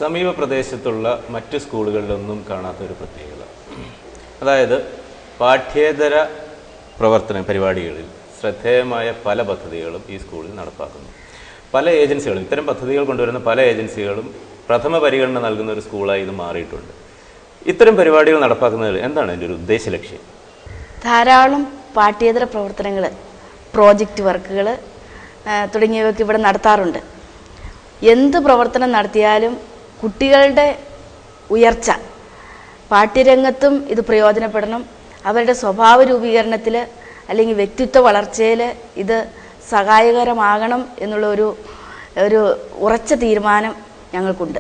സമീപ പ്രദേശത്തുള്ള മറ്റു സ്കൂളുകളിലൊന്നും കാണാത്ത ഒരു പ്രത്യേകത അതായത് പാഠ്യേതര പ്രവർത്തന പരിപാടികളിൽ ശ്രദ്ധേയമായ പല പദ്ധതികളും ഈ സ്കൂളിൽ നടപ്പാക്കുന്നു പല ഏജൻസികളും ഇത്തരം പദ്ധതികൾ കൊണ്ടുവരുന്ന പല ഏജൻസികളും പ്രഥമ പരിഗണന നൽകുന്ന ഒരു സ്കൂളായി ഇത് മാറിയിട്ടുണ്ട് ഇത്തരം പരിപാടികൾ നടപ്പാക്കുന്നതിൽ എന്താണ് എൻ്റെ ഒരു ഉദ്ദേശ ലക്ഷ്യം ധാരാളം പാഠ്യേതര പ്രവർത്തനങ്ങൾ പ്രോജക്റ്റ് വർക്കുകൾ തുടങ്ങിയവയൊക്കെ ഇവിടെ നടത്താറുണ്ട് എന്ത് പ്രവർത്തനം നടത്തിയാലും കുട്ടികളുടെ ഉയർച്ച പാഠ്യരംഗത്തും ഇത് പ്രയോജനപ്പെടണം അവരുടെ സ്വഭാവ രൂപീകരണത്തിൽ അല്ലെങ്കിൽ വ്യക്തിത്വ വളർച്ചയിൽ ഇത് സഹായകരമാകണം എന്നുള്ള ഒരു ഒരു ഉറച്ച തീരുമാനം ഞങ്ങൾക്കുണ്ട്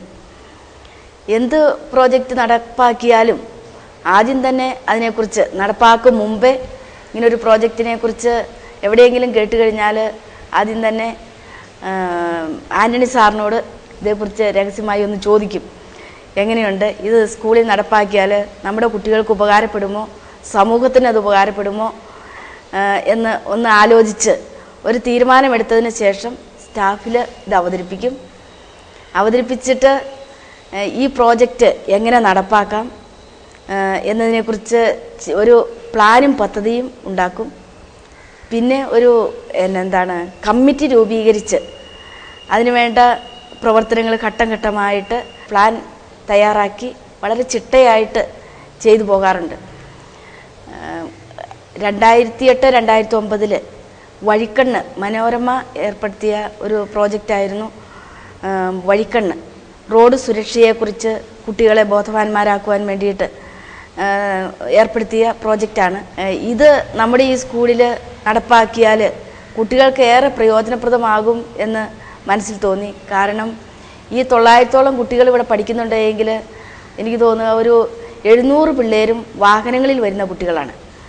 എന്ത് പ്രോജക്റ്റ് നടപ്പാക്കിയാലും ആദ്യം തന്നെ അതിനെക്കുറിച്ച് നടപ്പാക്കും മുമ്പേ ഇങ്ങനൊരു പ്രോജക്റ്റിനെ കുറിച്ച് എവിടെയെങ്കിലും കേട്ട് കഴിഞ്ഞാൽ ആദ്യം തന്നെ ആ, ആൻ്റണി സാറിനോട് ഇതേക്കുറിച്ച് രഹസ്യമായി ഒന്ന് ചോദിക്കും എങ്ങനെയുണ്ട് ഇത് സ്കൂളിൽ നടപ്പാക്കിയാൽ നമ്മുടെ കുട്ടികൾക്ക് ഉപകാരപ്പെടുമോ സമൂഹത്തിന് അത് ഉപകാരപ്പെടുമോ ആ, എന്ന് ഒന്ന് ആലോചിച്ച് ഒരു തീരുമാനമെടുത്തതിന് ശേഷം സ്റ്റാഫിൽ ഇത് അവതരിപ്പിക്കും അവതരിപ്പിച്ചിട്ട് ഏഹ്, ഈ പ്രോജക്റ്റ് എങ്ങനെ നടപ്പാക്കാം ഏഹ്, എന്നതിനെക്കുറിച്ച് ചി- ഒരു പ്ലാനും പദ്ധതിയും ഉണ്ടാക്കും പിന്നെ ഒരു എന്നെ എന്താണ് കമ്മിറ്റി രൂപീകരിച്ച് അതിനുവേണ്ട പ്രവർത്തനങ്ങൾ ഘട്ടം ഘട്ടമായിട്ട് പ്ലാൻ തയ്യാറാക്കി വളരെ ചിട്ടയായിട്ട് ചെയ്തു പോകാറുണ്ട് ഏഹ് രണ്ടായിരത്തി എട്ട് രണ്ടായിരത്തി ഒമ്പതിൽ വഴിക്കണ്ണ് മനോരമ ഏർപ്പെടുത്തിയ ഒരു പ്രോജക്റ്റായിരുന്നു ഏഹ് വഴിക്കണ്ണ് റോഡ് സുരക്ഷയെക്കുറിച്ച് കുട്ടികളെ ബോധവാന്മാരാക്കുവാൻ വേണ്ടിയിട്ട് ഏഹ് ഏർപ്പെടുത്തിയ പ്രോജക്റ്റാണ് ഏഹ് ഇത് നമ്മുടെ ഈ സ്കൂളിൽ നടപ്പാക്കിയാൽ കുട്ടികൾക്ക് ഏറെ പ്രയോജനപ്രദമാകും എന്ന് മനസ്സിൽ തോന്നി കാരണം ഈ തൊള്ളായിരത്തോളം കുട്ടികൾ ഇവിടെ പഠിക്കുന്നുണ്ടെങ്കിൽ എനിക്ക് തോന്നുക ഒരു എഴുന്നൂറ് പിള്ളേരും വാഹനങ്ങളിൽ വരുന്ന കുട്ടികളാണ്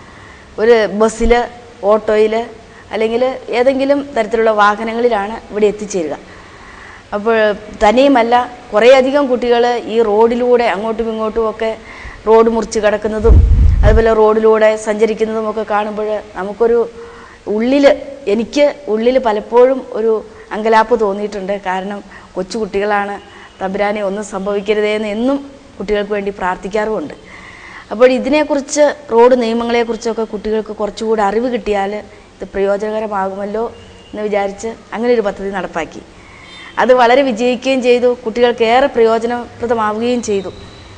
ഒരു ബസ്സിൽ ഓട്ടോയിൽ അല്ലെങ്കിൽ ഏതെങ്കിലും തരത്തിലുള്ള വാഹനങ്ങളിലാണ് ഇവിടെ എത്തിച്ചേരുക അപ്പോൾ തന്നെയുമല്ല കുറേയധികം കുട്ടികൾ ഈ റോഡിലൂടെ അങ്ങോട്ടും ഇങ്ങോട്ടും ഒക്കെ റോഡ് മുറിച്ച് കിടക്കുന്നതും അതുപോലെ റോഡിലൂടെ സഞ്ചരിക്കുന്നതും ഒക്കെ കാണുമ്പോൾ നമുക്കൊരു ഉള്ളിൽ എനിക്ക് ഉള്ളിൽ പലപ്പോഴും ഒരു അങ്കലാപ്പ് തോന്നിയിട്ടുണ്ട് കാരണം കൊച്ചു കുട്ടികളാണ് തമ്പുരാനെ ഒന്നും സംഭവിക്കരുതേ എന്ന് എന്നും കുട്ടികൾക്ക് വേണ്ടി പ്രാർത്ഥിക്കാറുമുണ്ട് അപ്പോൾ ഇതിനെക്കുറിച്ച് റോഡ് നിയമങ്ങളെക്കുറിച്ചൊക്കെ കുട്ടികൾക്ക് കുറച്ചുകൂടി അറിവ് കിട്ടിയാൽ ഇത് പ്രയോജനകരമാകുമല്ലോ എന്ന് വിചാരിച്ച് അങ്ങനെ ഒരു പദ്ധതി നടപ്പാക്കി അത് വളരെ വിജയിക്കുകയും ചെയ്തു കുട്ടികൾക്ക് ഏറെ പ്രയോജനപ്രദമാവുകയും ചെയ്തു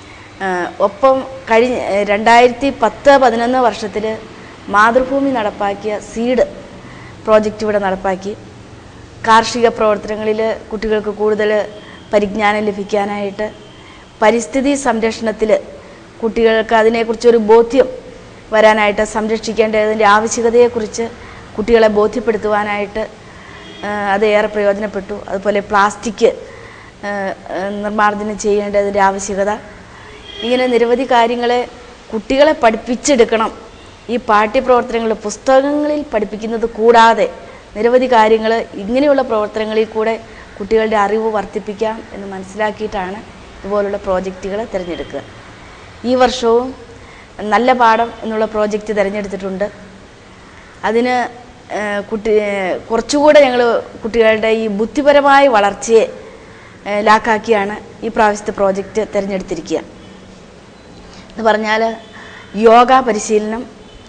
ആഹ് ഒപ്പം കഴിഞ്ഞ ഏഹ് രണ്ടായിരത്തി പത്ത് പതിനൊന്ന് വർഷത്തിൽ മാതൃഭൂമി നടപ്പാക്കിയ സീഡ് പ്രോജക്റ്റ് ഇവിടെ നടപ്പാക്കി കാർഷിക പ്രവർത്തനങ്ങളിൽ കുട്ടികൾക്ക് കൂടുതൽ പരിജ്ഞാനം ലഭിക്കാനായിട്ട് പരിസ്ഥിതി സംരക്ഷണത്തിൽ കുട്ടികൾക്ക് അതിനെക്കുറിച്ചൊരു ബോധ്യം വരാനായിട്ട് സംരക്ഷിക്കേണ്ടതിൻ്റെ ആവശ്യകതയെക്കുറിച്ച് കുട്ടികളെ ബോധ്യപ്പെടുത്തുവാനായിട്ട് ആ, അത് ഏറെ പ്രയോജനപ്പെട്ടു അതുപോലെ പ്ലാസ്റ്റിക് ആ, ആ, നിർമ്മാർജ്ജനം ചെയ്യേണ്ടതിൻ്റെ ആവശ്യകത ഇങ്ങനെ നിരവധി കാര്യങ്ങളെ കുട്ടികളെ പഠിപ്പിച്ചെടുക്കണം ഈ പാഠ്യപ്രവർത്തനങ്ങൾ പുസ്തകങ്ങളിൽ പഠിപ്പിക്കുന്നത് കൂടാതെ നിരവധി കാര്യങ്ങൾ ഇങ്ങനെയുള്ള പ്രവർത്തനങ്ങളിൽ കൂടെ കുട്ടികളുടെ അറിവ് വർദ്ധിപ്പിക്കാം എന്ന് മനസ്സിലാക്കിയിട്ടാണ് ഇതുപോലുള്ള പ്രോജക്റ്റുകൾ തിരഞ്ഞെടുക്കുക ഈ വർഷവും നല്ല പാഠം എന്നുള്ള പ്രോജക്റ്റ് തിരഞ്ഞെടുത്തിട്ടുണ്ട് അതിന് ഏഹ്, കുട്ടി ഏഹ്, കുറച്ചുകൂടെ ഞങ്ങൾ കുട്ടികളുടെ ഈ ബുദ്ധിപരമായ വളർച്ചയെ ഏഹ്, ലാക്കാക്കിയാണ് ഈ പ്രാവശ്യത്തെ പ്രോജക്റ്റ് തിരഞ്ഞെടുത്തിരിക്കുക എന്ന് പറഞ്ഞാൽ യോഗ പരിശീലനം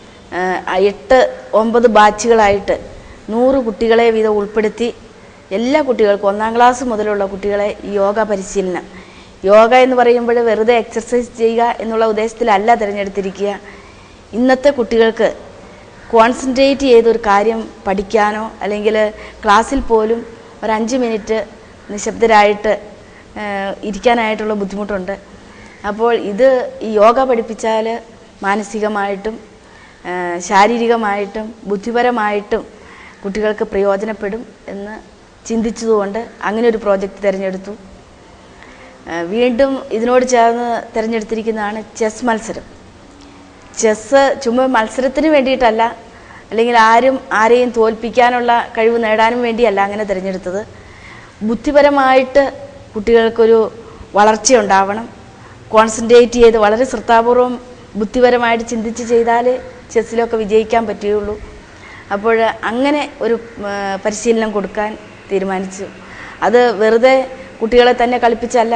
ആ, എട്ട് ഒമ്പത് ബാച്ചുകളായിട്ട് നൂറ് കുട്ടികളെ വീതം ഉൾപ്പെടുത്തി എല്ലാ കുട്ടികൾക്കും ഒന്നാം ക്ലാസ് മുതലുള്ള കുട്ടികളെ ഈ യോഗ പരിശീലനം യോഗ എന്ന് പറയുമ്പോൾ വെറുതെ എക്സർസൈസ് ചെയ്യുക എന്നുള്ള ഉദ്ദേശത്തിലല്ല തിരഞ്ഞെടുത്തിരിക്കുക ഇന്നത്തെ കുട്ടികൾക്ക് കോൺസെൻട്രേറ്റ് ചെയ്തൊരു കാര്യം പഠിക്കാനോ അല്ലെങ്കിൽ ക്ലാസ്സിൽ പോലും ഒരു അഞ്ച് മിനിറ്റ് നിശബ്ദരായിട്ട് ആ, ഇരിക്കാനായിട്ടുള്ള ബുദ്ധിമുട്ടുണ്ട് അപ്പോൾ ഇത് ഈ യോഗ പഠിപ്പിച്ചാൽ മാനസികമായിട്ടും ആ, ശാരീരികമായിട്ടും ബുദ്ധിപരമായിട്ടും കുട്ടികൾക്ക് പ്രയോജനപ്പെടും എന്ന് ചിന്തിച്ചതുകൊണ്ട് അങ്ങനെ ഒരു പ്രോജക്റ്റ് തിരഞ്ഞെടുത്തു ആ, വീണ്ടും ഇതിനോട് ചേർന്ന് തിരഞ്ഞെടുത്തിരിക്കുന്നതാണ് ചെസ് മത്സരം ചെസ്സ് ചുമ്മാ മത്സരത്തിന് വേണ്ടിയിട്ടല്ല അല്ലെങ്കിൽ ആരും ആരെയും തോൽപ്പിക്കാനുള്ള കഴിവ് നേടാനും വേണ്ടിയല്ല അങ്ങനെ തിരഞ്ഞെടുത്തത് ബുദ്ധിപരമായിട്ട് കുട്ടികൾക്കൊരു വളർച്ചയുണ്ടാവണം കോൺസെൻട്രേറ്റ് ചെയ്ത് വളരെ ശ്രദ്ധാപൂർവം ബുദ്ധിപരമായിട്ട് ചിന്തിച്ച് ചെയ്താൽ ചെസ്സിലൊക്കെ വിജയിക്കാൻ പറ്റുകയുള്ളൂ അപ്പോൾ അങ്ങനെ ഒരു ആ, പരിശീലനം കൊടുക്കാൻ തീരുമാനിച്ചു അത് വെറുതെ കുട്ടികളെ തന്നെ കളിപ്പിച്ചല്ല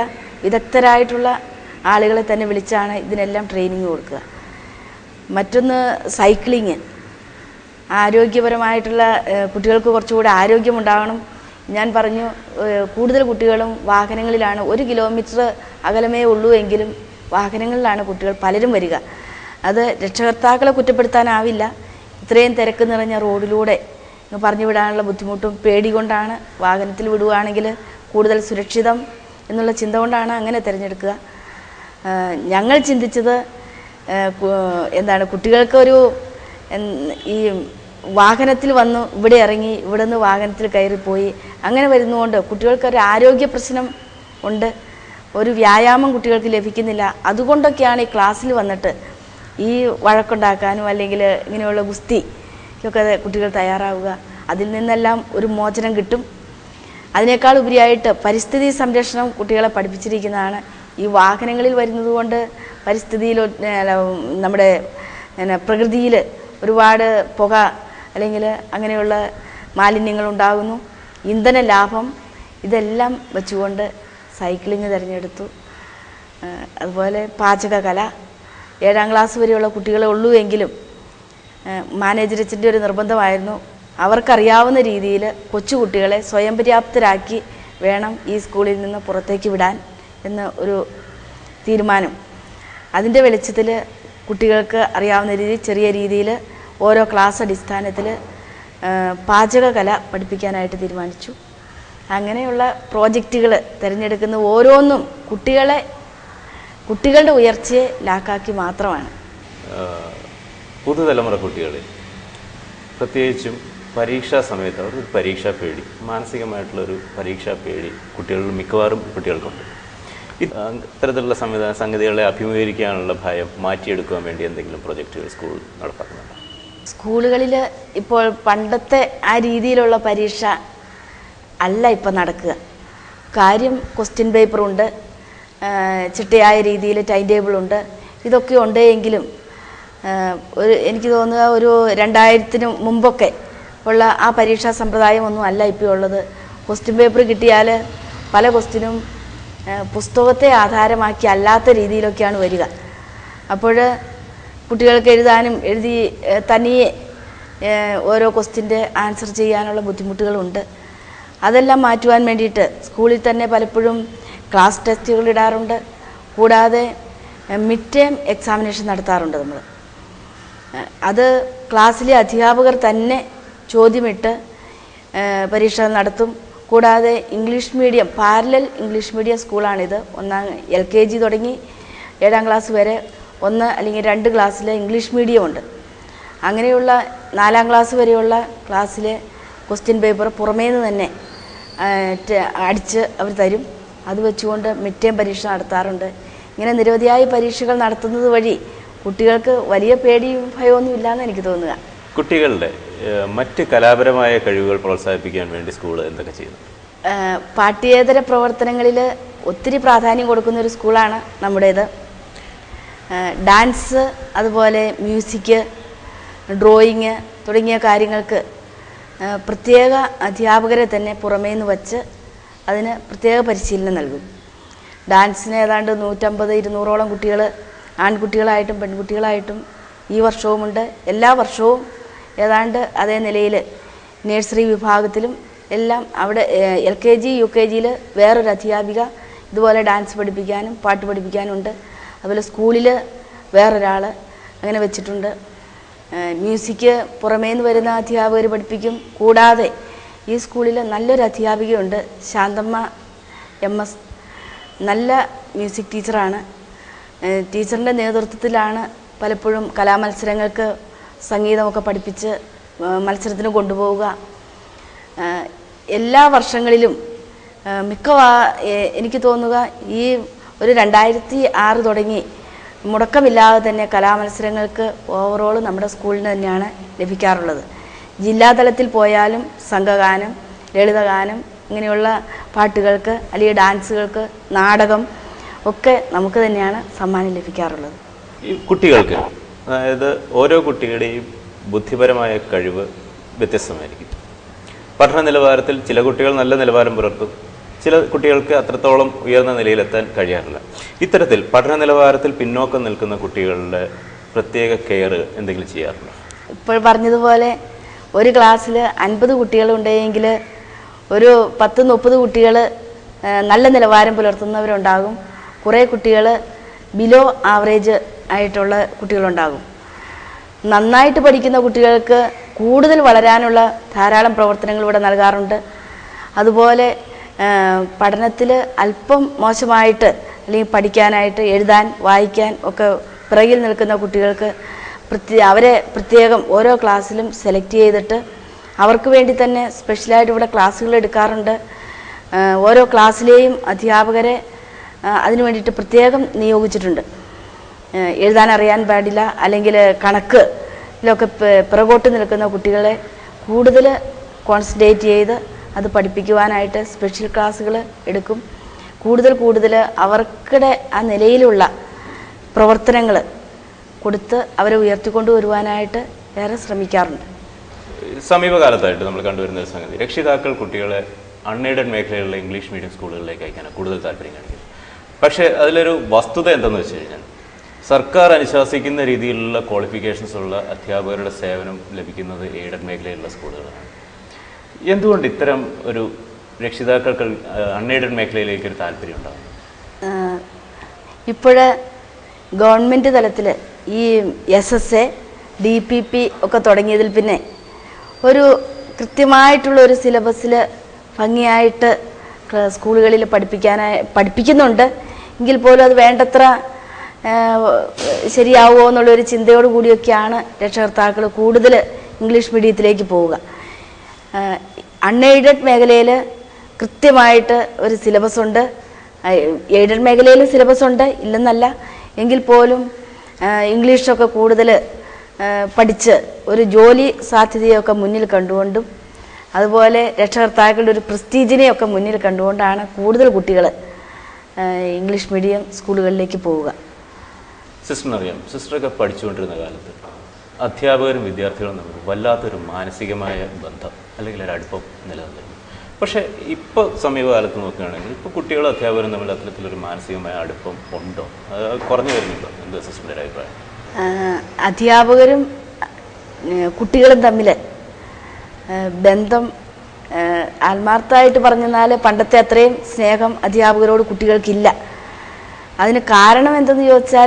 വിദഗ്ധരായിട്ടുള്ള ആളുകളെ തന്നെ വിളിച്ചാണ് ഇതിനെല്ലാം ട്രെയിനിങ് കൊടുക്കുക മറ്റൊന്ന് സൈക്ലിങ് ആരോഗ്യപരമായിട്ടുള്ള ഏഹ്, കുട്ടികൾക്ക് കുറച്ചുകൂടി ആരോഗ്യമുണ്ടാകണം ഞാൻ പറഞ്ഞു ഏഹ്, കൂടുതൽ കുട്ടികളും വാഹനങ്ങളിലാണ് ഒരു കിലോമീറ്റർ അകലമേ ഉള്ളൂ എങ്കിലും വാഹനങ്ങളിലാണ് കുട്ടികൾ പലരും വരിക അത് രക്ഷകർത്താക്കളെ കുറ്റപ്പെടുത്താനാവില്ല ഇത്രയും തിരക്ക് നിറഞ്ഞ റോഡിലൂടെ ഇങ്ങ് പറഞ്ഞു വിടാനുള്ള ബുദ്ധിമുട്ടും പേടി കൊണ്ടാണ് വാഹനത്തിൽ വിടുകയാണെങ്കിൽ കൂടുതൽ സുരക്ഷിതം എന്നുള്ള ചിന്ത കൊണ്ടാണ് അങ്ങനെ തിരഞ്ഞെടുക്കുക ഏഹ്, ഞങ്ങൾ ചിന്തിച്ചത് ഏഹ്, കു- എന്താണ് കുട്ടികൾക്കൊരു എൻ- ഈ വാഹനത്തിൽ വന്നു ഇവിടെ ഇറങ്ങി ഇവിടെ നിന്ന് വാഹനത്തിൽ കയറിപ്പോയി അങ്ങനെ വരുന്നതുകൊണ്ട് കുട്ടികൾക്കൊരു ആരോഗ്യ പ്രശ്നം ഉണ്ട് ഒരു വ്യായാമം കുട്ടികൾക്ക് ലഭിക്കുന്നില്ല അതുകൊണ്ടൊക്കെയാണ് ഈ ക്ലാസ്സിൽ വന്നിട്ട് ഈ വഴക്കുണ്ടാക്കാനും അല്ലെങ്കിൽ ഇങ്ങനെയുള്ള ഗുസ്തി ഒക്കെ കുട്ടികൾ തയ്യാറാവുക അതിൽ നിന്നെല്ലാം ഒരു മോചനം കിട്ടും അതിനേക്കാൾ ഉപരിയായിട്ട് പരിസ്ഥിതി സംരക്ഷണം കുട്ടികളെ പഠിപ്പിച്ചിരിക്കുന്നതാണ് ഈ വാഹനങ്ങളിൽ വരുന്നത് കൊണ്ട് പരിസ്ഥിതിയിൽ ഒ- അല്ല, നമ്മുടെ പിന്നെ പ്രകൃതിയിൽ ഒരുപാട് പുക അല്ലെങ്കിൽ അങ്ങനെയുള്ള മാലിന്യങ്ങൾ ഉണ്ടാകുന്നു ഇന്ധന ലാഭം ഇതെല്ലാം വെച്ചുകൊണ്ട് സൈക്ലിങ് തിരഞ്ഞെടുത്തു ആ, അതുപോലെ പാചകകല ഏഴാം ക്ലാസ് വരെയുള്ള കുട്ടികളെ ഉള്ളൂ എങ്കിലും മാനേജരച്ചിൻ്റെ ഒരു നിർബന്ധമായിരുന്നു അവർക്കറിയാവുന്ന രീതിയിൽ കൊച്ചുകുട്ടികളെ സ്വയം പര്യാപ്തരാക്കി വേണം ഈ സ്കൂളിൽ നിന്ന് പുറത്തേക്ക് വിടാൻ എന്ന ഒരു തീരുമാനം അതിൻ്റെ വെളിച്ചത്തിൽ കുട്ടികൾക്ക് അറിയാവുന്ന രീതിയിൽ ചെറിയ രീതിയിൽ ഓരോ ക്ലാസ് അടിസ്ഥാനത്തിൽ പാചകകല പഠിപ്പിക്കാനായിട്ട് തീരുമാനിച്ചു അങ്ങനെയുള്ള പ്രോജക്റ്റുകൾ തിരഞ്ഞെടുക്കുന്ന ഓരോന്നും കുട്ടികളെ കുട്ടികളുടെ ഉയർച്ചയെ ലാക്കാക്കി മാത്രമാണ് ആഹ് പുതുതലമുറ കുട്ടികളിൽ പ്രത്യേകിച്ചും പരീക്ഷാ സമയത്ത് അവർക്ക് ഒരു പരീക്ഷാ പേടി മാനസികമായിട്ടുള്ളൊരു പരീക്ഷാ പേടി കുട്ടികളിൽ മിക്കവാറും കുട്ടികൾക്കുണ്ട് ഇത് ആ, ഇത്തരത്തിലുള്ള സംവിധാന സംഗതികളെ അഭിമുഖീകരിക്കാനുള്ള ഭയം മാറ്റിയെടുക്കുവാൻ വേണ്ടി എന്തെങ്കിലും പ്രൊജക്റ്റുകൾ സ്കൂൾ നടപ്പാക്കുന്നുണ്ടോ സ്കൂളുകളിൽ ഇപ്പോൾ പണ്ടത്തെ ആ രീതിയിലുള്ള പരീക്ഷ അല്ല ഇപ്പം നടക്കുക കാര്യം ക്വസ്റ്റ്യൻ പേപ്പറുണ്ട് ആ, ചിട്ടയായ രീതിയിൽ ടൈം ടേബിളുണ്ട് ഇതൊക്കെ ഉണ്ട് എങ്കിലും ആ, ഒരു എനിക്ക് തോന്നുക ഒരു രണ്ടായിരത്തിന് മുമ്പൊക്കെ ഉള്ള ആ പരീക്ഷാ സമ്പ്രദായം ഒന്നും അല്ല ഇപ്പോൾ ഉള്ളത് ക്വസ്റ്റ്യൻ പേപ്പർ കിട്ടിയാൽ പല ക്വസ്റ്റ്യനും പുസ്തകത്തെ ആധാരമാക്കി അല്ലാത്ത രീതിയിലൊക്കെയാണ് വരിക അപ്പോൾ കുട്ടികൾക്ക് എഴുതാനും എഴുതി ഏഹ്, തനിയെ ഏഹ്, ഓരോ ക്വസ്റ്റിൻ്റെ ആൻസർ ചെയ്യാനുള്ള ബുദ്ധിമുട്ടുകളുണ്ട് അതെല്ലാം മാറ്റുവാൻ വേണ്ടിയിട്ട് സ്കൂളിൽ തന്നെ പലപ്പോഴും ക്ലാസ് ടെസ്റ്റുകൾ ഇടാറുണ്ട് കൂടാതെ മിഡ് ടേം എക്സാമിനേഷൻ നടത്താറുണ്ട് നമ്മൾ ഏഹ്, അത് ക്ലാസ്സിലെ അധ്യാപകർ തന്നെ ചോദ്യമിട്ട് ഏഹ്, പരീക്ഷ നടത്തും കൂടാതെ English medium parallel English medium സ്കൂളാണിത് ഒന്നാം എൽ കെ ജി തുടങ്ങി ഏഴാം ക്ലാസ് വരെ ഒന്ന് അല്ലെങ്കിൽ രണ്ട് ക്ലാസ്സിൽ ഇംഗ്ലീഷ് മീഡിയം ഉണ്ട് അങ്ങനെയുള്ള നാലാം ക്ലാസ് വരെയുള്ള ക്ലാസ്സിലെ ക്വസ്റ്റ്യൻ പേപ്പർ പുറമേ നിന്ന് തന്നെ ആ, ടെ- അടിച്ച് അവർ തരും അത് വെച്ചുകൊണ്ട് മിഡ് ടേം പരീക്ഷ നടത്താറുണ്ട് ഇങ്ങനെ നിരവധിയായ പരീക്ഷകൾ നടത്തുന്നത് വഴി കുട്ടികൾക്ക് വലിയ പേടിയും ഭയമൊന്നും ഇല്ലയെന്ന് എനിക്ക് തോന്നുക കുട്ടികളുടെ ഏഹ്, മറ്റ് കലാപരമായ കഴിവുകൾ പ്രോത്സാഹിപ്പിക്കാൻ വേണ്ടി സ്കൂൾ എന്തൊക്കെ ചെയ്യുന്നു ആ, പാഠ്യേതര പ്രവർത്തനങ്ങളിൽ ഒത്തിരി പ്രാധാന്യം കൊടുക്കുന്ന ഒരു സ്കൂളാണ് നമ്മുടേത് ആ, ഡാൻസ് അതുപോലെ മ്യൂസിക് ഡ്രോയിങ് തുടങ്ങിയ കാര്യങ്ങൾക്ക് ആ, പ്രത്യേക അധ്യാപകരെ തന്നെ പുറമേ നിന്ന് വച്ച് അതിന് പ്രത്യേക പരിശീലനം നൽകും ഡാൻസിന് ഏതാണ്ട് നൂറ്റമ്പത് ഇരുന്നൂറോളം കുട്ടികൾ ആൺകുട്ടികളായിട്ടും പെൺകുട്ടികളായിട്ടും ഈ വർഷവുമുണ്ട് എല്ലാ വർഷവും ഏതാണ്ട് അതേ നിലയിൽ നഴ്സറി വിഭാഗത്തിലും എല്ലാം അവിടെ L K G U K ജിയിൽ വേറൊരു അധ്യാപിക ഇതുപോലെ ഡാൻസ് പഠിപ്പിക്കാനും പാട്ട് പഠിപ്പിക്കാനും ഉണ്ട് അതുപോലെ സ്കൂളിൽ വേറൊരാൾ അങ്ങനെ വെച്ചിട്ടുണ്ട് ഏഹ് മ്യൂസിക് പുറമേ നിന്ന് വരുന്ന അധ്യാപകർ പഠിപ്പിക്കും കൂടാതെ ഈ സ്കൂളിൽ നല്ലൊരു അധ്യാപികയുണ്ട് ശാന്തമ്മ എം എസ് നല്ല മ്യൂസിക് ടീച്ചറാണ് ഏഹ് ടീച്ചറിൻ്റെ നേതൃത്വത്തിലാണ് പലപ്പോഴും കലാമത്സരങ്ങൾക്ക് സംഗീതമൊക്കെ പഠിപ്പിച്ച് ഏഹ് മത്സരത്തിന് കൊണ്ടുപോവുക ഏഹ് എല്ലാ വർഷങ്ങളിലും ഏഹ് മിക്കവാ ഏഹ് എനിക്ക് തോന്നുക ഈ ഒരു രണ്ടായിരത്തി ആറ് തുടങ്ങി മുടക്കമില്ലാതെ തന്നെ കലാമത്സരങ്ങൾക്ക് ഓവറോൾ നമ്മുടെ സ്കൂളിന് തന്നെയാണ് ലഭിക്കാറുള്ളത് ജില്ലാതലത്തിൽ പോയാലും സംഘഗാനം ലളിതഗാനം ഇങ്ങനെയുള്ള പാട്ടുകൾക്ക് അല്ലെങ്കിൽ ഡാൻസുകൾക്ക് നാടകം ഒക്കെ നമുക്ക് തന്നെയാണ് സമ്മാനം ലഭിക്കാറുള്ളത് ഈ കുട്ടികൾക്ക് അതായത് ഓരോ കുട്ടിയുടെയും ബുദ്ധിപരമായ കഴിവ് വ്യത്യസ്തമായിരിക്കും പഠന നിലവാരത്തിൽ ചില കുട്ടികൾ നല്ല നിലവാരം പുലർത്തും ചില കുട്ടികൾക്ക് അത്രത്തോളം ഉയർന്ന നിലയിലെത്താൻ കഴിയാറില്ല ഇത്തരത്തിൽ പഠന നിലവാരത്തിൽ പിന്നോക്കം നിൽക്കുന്ന കുട്ടികളുടെ പ്രത്യേക കെയർ എന്തെങ്കിലും ചെയ്യാറുണ്ടോ ഇപ്പോൾ പറഞ്ഞതുപോലെ ഒരു ക്ലാസ്സിൽ അൻപത് കുട്ടികളുണ്ടെങ്കിൽ ഒരു പത്ത് മുപ്പത് കുട്ടികൾ നല്ല നിലവാരം പുലർത്തുന്നവരുണ്ടാകും കുറേ കുട്ടികൾ ബിലോ ആവറേജ് ആയിട്ടുള്ള കുട്ടികളുണ്ടാകും നന്നായിട്ട് പഠിക്കുന്ന കുട്ടികൾക്ക് കൂടുതൽ വളരാനുള്ള ധാരാളം പ്രവർത്തനങ്ങൾ ഇവിടെ നൽകാറുണ്ട് അതുപോലെ പഠനത്തിൽ അല്പം മോശമായിട്ട് അല്ലെങ്കിൽ പഠിക്കാനായിട്ട് എഴുതാൻ വായിക്കാൻ ഒക്കെ പിറകിൽ നിൽക്കുന്ന കുട്ടികൾക്ക് പ്രത്യേക അവരെ പ്രത്യേകം ഓരോ ക്ലാസ്സിലും സെലക്ട് ചെയ്തിട്ട് അവർക്ക് വേണ്ടി തന്നെ സ്പെഷ്യലായിട്ട് ഇവിടെ ക്ലാസ്സുകൾ എടുക്കാറുണ്ട് ആ, ഓരോ ക്ലാസ്സിലെയും അധ്യാപകരെ ആ, അതിനു വേണ്ടിയിട്ട് പ്രത്യേകം നിയോഗിച്ചിട്ടുണ്ട് ഏഹ് എഴുതാൻ അറിയാൻ പാടില്ല അല്ലെങ്കിൽ കണക്കിലൊക്കെ പി- പിറകോട്ട് നിൽക്കുന്ന കുട്ടികളെ കൂടുതൽ കോൺസെൻട്രേറ്റ് ചെയ്ത് അത് പഠിപ്പിക്കുവാനായിട്ട് സ്പെഷ്യൽ ക്ലാസ്സുകൾ എടുക്കും കൂടുതൽ കൂടുതൽ അവർക്കിടെ ആ നിലയിലുള്ള പ്രവർത്തനങ്ങൾ കൊടുത്ത് അവരെ ഉയർത്തിക്കൊണ്ടു വരുവാനായിട്ട് ഏറെ ശ്രമിക്കാറുണ്ട് സമീപകാലത്തായിട്ട് നമ്മൾ കണ്ടുവരുന്ന ഒരു സംഗതി രക്ഷിതാക്കൾ കുട്ടികളെ അൺഎയ്ഡഡ് മേഖലയിലുള്ള ഇംഗ്ലീഷ് മീഡിയം സ്കൂളുകളിലേക്ക് അയക്കാനാണ് കൂടുതൽ താല്പര്യം കാണിക്കുന്നത് പക്ഷേ അതിലൊരു വസ്തുത എന്തെന്ന് വെച്ച് കഴിഞ്ഞാൽ സർക്കാർ അനുശാസിക്കുന്ന രീതിയിലുള്ള ക്വാളിഫിക്കേഷൻസ് ഉള്ള അധ്യാപകരുടെ സേവനം ലഭിക്കുന്നത് എയ്ഡഡ് മേഖലയിലുള്ള സ്കൂളുകളാണ് എന്തുകൊണ്ട് ഇത്തരം ഒരു രക്ഷിതാക്കൾക്ക് അൺഎയ്ഡഡ് മേഖലയിലേക്ക് ഒരു താല്പര്യം ഉണ്ടാകും ഇപ്പോൾ ഗവൺമെൻറ് തലത്തിൽ ഈ S S A D P P ഒക്കെ തുടങ്ങിയതിൽ പിന്നെ ഒരു കൃത്യമായിട്ടുള്ള ഒരു സിലബസിൽ ഭംഗിയായിട്ട് ക്ല- സ്കൂളുകളിൽ പഠിപ്പിക്കാനായി പഠിപ്പിക്കുന്നുണ്ട് എങ്കിൽ പോലും അത് വേണ്ടത്ര ആ, ശരിയാവുമോ എന്നുള്ളൊരു ചിന്തയോട് കൂടിയൊക്കെയാണ് രക്ഷകർത്താക്കൾ കൂടുതൽ ഇംഗ്ലീഷ് മീഡിയത്തിലേക്ക് പോവുക അൺഎയ്ഡഡ് മേഖലയിൽ കൃത്യമായിട്ട് ഒരു സിലബസ് ഉണ്ട് എയ്ഡഡ് മേഖലയിൽ സിലബസ് ഉണ്ട് ഇല്ലെന്നല്ല എങ്കിൽ പോലും ആ, ഇംഗ്ലീഷൊക്കെ കൂടുതൽ ആ, പഠിച്ച് ഒരു ജോലി സാധ്യതയൊക്കെ മുന്നിൽ കണ്ടുകൊണ്ടും അതുപോലെ രക്ഷകർത്താക്കളുടെ ഒരു പ്രസ്റ്റീജിനെയൊക്കെ മുന്നിൽ കണ്ടുകൊണ്ടാണ് കൂടുതൽ കുട്ടികൾ ഇംഗ്ലീഷ് മീഡിയം സ്കൂളുകളിലേക്ക് പോവുക സിസ്റ്ററിനറിയാം സിസ്റ്ററൊക്കെ പഠിച്ചുകൊണ്ടിരുന്ന കാലത്ത് അധ്യാപകരും വിദ്യാർത്ഥികളും തമ്മിൽ വല്ലാത്തൊരു മാനസികമായ ബന്ധം അല്ലെങ്കിൽ ഒരു അടുപ്പം നിലനിന്നിരുന്നു പക്ഷേ ഇപ്പോൾ സമീപകാലത്ത് നോക്കുകയാണെങ്കിൽ ഇപ്പോൾ കുട്ടികളും അധ്യാപകരും തമ്മിൽ അത്തരത്തിലൊരു മാനസികമായ അടുപ്പം ഉണ്ടോ അത് കുറഞ്ഞു വരുന്നുണ്ടോ എന്ത് സിസ്റ്ററിൻ്റെ ഒരു അഭിപ്രായം ആ, അധ്യാപകരും ഏ, കുട്ടികളും തമ്മിൽ ബന്ധം ഏ, ആത്മാർത്ഥമായിട്ട് പറഞ്ഞാൽ പണ്ടത്തെ അത്രയും സ്നേഹം അധ്യാപകരോട് കുട്ടികൾക്കില്ല അതിന് കാരണം എന്തെന്ന് ചോദിച്ചാൽ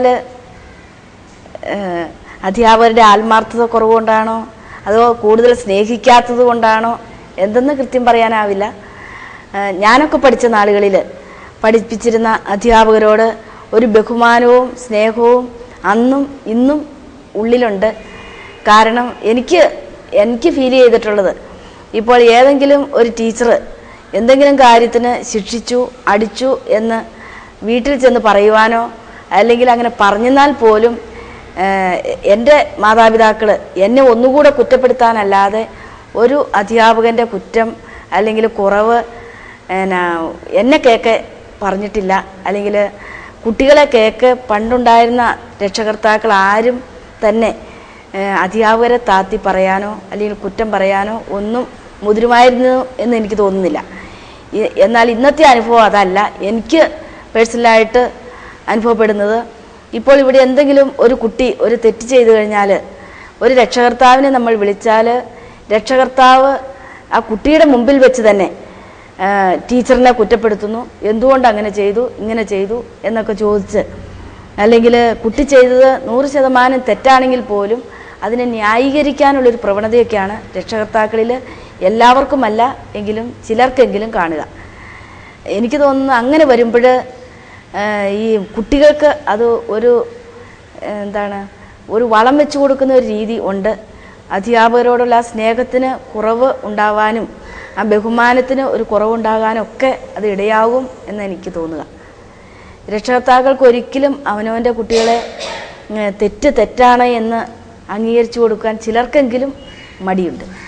ഏഹ് അധ്യാപകരുടെ ആത്മാർത്ഥത കുറവുകൊണ്ടാണോ അതോ കൂടുതൽ സ്നേഹിക്കാത്തത് കൊണ്ടാണോ എന്തെന്ന് കൃത്യം പറയാനാവില്ല ഏഹ് ഞാനൊക്കെ പഠിച്ച നാളുകളിൽ പഠിപ്പിച്ചിരുന്ന അധ്യാപകരോട് ഒരു ബഹുമാനവും സ്നേഹവും അന്നും ഇന്നും ഉള്ളിലുണ്ട് കാരണം എനിക്ക് എനിക്ക് ഫീൽ ചെയ്തിട്ടുള്ളത് ഇപ്പോൾ ഏതെങ്കിലും ഒരു ടീച്ചർ എന്തെങ്കിലും കാര്യത്തിന് ശിക്ഷിച്ചു അടിച്ചു എന്ന് വീട്ടിൽ ചെന്ന് പറയുവാനോ അല്ലെങ്കിൽ അങ്ങനെ പറഞ്ഞെന്നാൽ പോലും ഏഹ്, എൻ്റെ മാതാപിതാക്കൾ എന്നെ ഒന്നുകൂടെ കുറ്റപ്പെടുത്താനല്ലാതെ ഒരു അധ്യാപകൻ്റെ കുറ്റം അല്ലെങ്കിൽ കുറവ് എന്നാ, എന്നെ കേക്ക് പറഞ്ഞിട്ടില്ല അല്ലെങ്കിൽ കുട്ടികളെ കേക്ക് പണ്ടുണ്ടായിരുന്ന രക്ഷകർത്താക്കൾ ആരും തന്നെ ഏഹ്, അധ്യാപകരെ താത്തി പറയാനോ അല്ലെങ്കിൽ കുറ്റം പറയാനോ ഒന്നും മുതിരുമായിരുന്നു എന്ന് എനിക്ക് തോന്നുന്നില്ല ഇ- എന്നാൽ ഇന്നത്തെ അനുഭവം അതല്ല എനിക്ക് പേഴ്സണലായിട്ട് അനുഭവപ്പെടുന്നത് ഇപ്പോൾ ഇവിടെ എന്തെങ്കിലും ഒരു കുട്ടി ഒരു തെറ്റ് ചെയ്തു കഴിഞ്ഞാൽ ഒരു രക്ഷകർത്താവിനെ നമ്മൾ വിളിച്ചാൽ രക്ഷകർത്താവ് ആ കുട്ടിയുടെ മുമ്പിൽ വെച്ച് തന്നെ ആ, ടീച്ചറിനെ കുറ്റപ്പെടുത്തുന്നു എന്തുകൊണ്ട് അങ്ങനെ ചെയ്തു ഇങ്ങനെ ചെയ്തു എന്നൊക്കെ ചോദിച്ച് അല്ലെങ്കിൽ കുട്ടി ചെയ്തത് നൂറ് ശതമാനം തെറ്റാണെങ്കിൽ പോലും അതിനെ ന്യായീകരിക്കാനുള്ളൊരു പ്രവണതയൊക്കെയാണ് രക്ഷകർത്താക്കളിൽ എല്ലാവർക്കുമല്ല എങ്കിലും ചിലർക്കെങ്കിലും കാണുക എനിക്ക് തോന്നുന്നു അങ്ങനെ വരുമ്പോൾ ഈ കുട്ടികൾക്ക് അത് ഒരു ആ, എന്താണ് ഒരു വളം വെച്ച് കൊടുക്കുന്ന ഒരു രീതി ഉണ്ട് അധ്യാപകരോടുള്ള ആ സ്നേഹത്തിന് കുറവ് ഉണ്ടാവാനും ആ ബഹുമാനത്തിന് ഒരു കുറവുണ്ടാകാനും ഒക്കെ അത് ഇടയാകും എന്ന് എനിക്ക് തോന്നുക രക്ഷകർത്താക്കൾക്ക് ഒരിക്കലും അവനവൻ്റെ കുട്ടികളെ ഏ, തെറ്റ് തെറ്റാണ് എന്ന് അംഗീകരിച്ചു കൊടുക്കാൻ ചിലർക്കെങ്കിലും മടിയുണ്ട്